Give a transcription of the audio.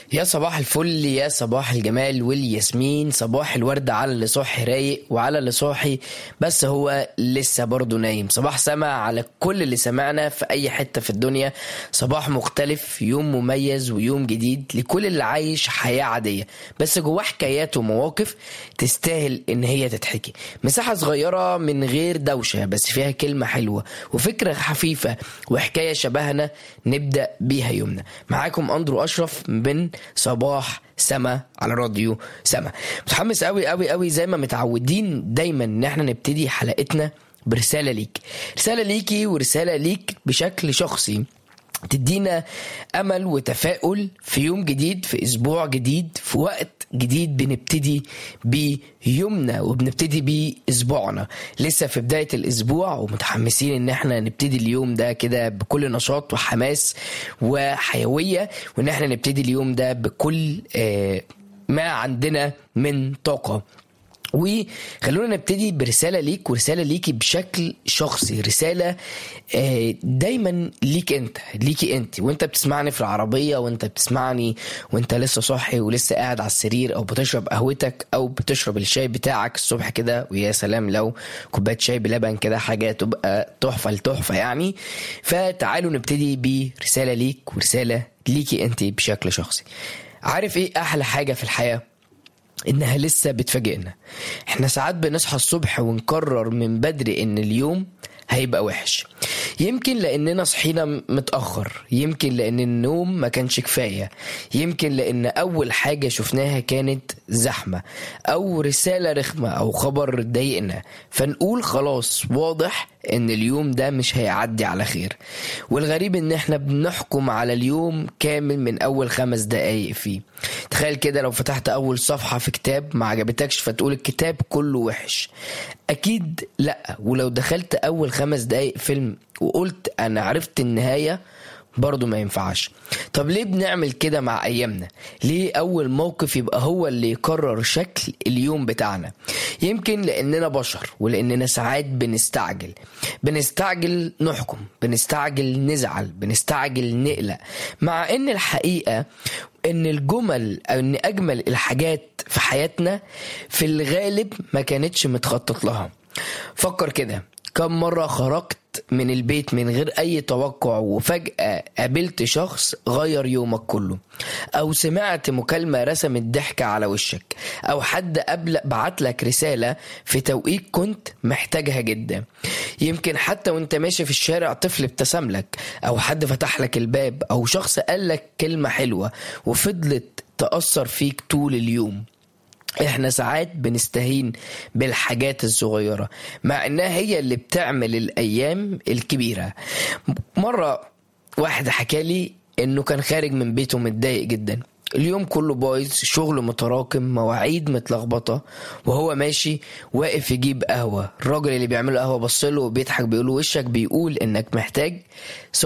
يا صباح الفل يا صباح الجمال والياسمين صباح الورد على اللي صاحي رايق وعلى اللي صاحي بس هو لسه برضه نايم صباح سما على كل اللي سمعنا في اي حتة في الدنيا صباح مختلف يوم مميز ويوم جديد لكل اللي عايش حياة عادية بس جواه حكايات ومواقف تستاهل ان هي تتحكي مساحة صغيرة من غير دوشة بس فيها كلمة حلوة وفكرة خفيفة وحكاية شبهنا نبدأ بيها يومنا معاكم أندرو أشرف من صباح سما على راديو سما متحمس قوي قوي قوي زي ما متعودين دايما ان احنا نبتدي حلقتنا برسالة ليك رسالة ليكي ورسالة ليك بشكل شخصي تدينا امل وتفاؤل في يوم جديد في اسبوع جديد في وقت جديد بنبتدي بيه يومنا وبنبتدي بيه اسبوعنا لسه في بدايه الاسبوع ومتحمسين ان احنا نبتدي اليوم ده كده بكل نشاط وحماس وحيويه وان احنا نبتدي اليوم ده بكل آه ما عندنا من طاقه وخلونا نبتدي برسالة ليك ورسالة ليكي بشكل شخصي رسالة آه، دايما ليك انت ليكي انت وانت بتسمعني في العربية وانت بتسمعني وانت لسه صاحي ولسه قاعد على السرير او بتشرب قهوتك او بتشرب الشاي بتاعك الصبح كده ويا سلام لو كوباية شاي بلبن كده حاجة تبقى تحفة لتحفة يعني فتعالوا نبتدي برسالة ليك ورسالة ليكي انت بشكل شخصي عارف ايه احلى حاجة في الحياة انها لسه بتفاجئنا احنا ساعات بنصحى الصبح ونقرر من بدري ان اليوم هيبقى وحش يمكن لاننا صحينا متاخر يمكن لان النوم ما كانش كفايه يمكن لان اول حاجه شفناها كانت زحمه او رساله رخمه او خبر ضايقنا فنقول خلاص واضح ان اليوم ده مش هيعدي على خير والغريب ان احنا بنحكم على اليوم كامل من اول خمس دقايق فيه تخيل كده لو فتحت اول صفحة في كتاب ما عجبتكش فتقول الكتاب كله وحش اكيد لا ولو دخلت اول خمس دقايق فيلم وقلت انا عرفت النهاية برضه ما ينفعش طب ليه بنعمل كده مع ايامنا ليه اول موقف يبقى هو اللي يقرر شكل اليوم بتاعنا يمكن لاننا بشر ولاننا ساعات بنستعجل بنستعجل نحكم بنستعجل نزعل بنستعجل نقلق مع ان الحقيقه ان الجمل او ان اجمل الحاجات في حياتنا في الغالب ما كانتش متخطط لها فكر كده كم مرة خرجت من البيت من غير أي توقع وفجأة قابلت شخص غير يومك كله أو سمعت مكالمة رسمت ضحكة على وشك أو حد قبل بعتلك رسالة في توقيت كنت محتاجها جدا يمكن حتى وانت ماشي في الشارع طفل ابتسم لك أو حد فتح لك الباب أو شخص قال لك كلمة حلوة وفضلت تأثر فيك طول اليوم احنا ساعات بنستهين بالحاجات الصغيرة مع انها هي اللي بتعمل الايام الكبيرة مرة واحد حكى لي انه كان خارج من بيته متضايق جدا اليوم كله بايظ شغل متراكم مواعيد متلخبطه وهو ماشي واقف يجيب قهوه الراجل اللي بيعمل قهوه بصله وبيضحك بيقول وشك بيقول انك محتاج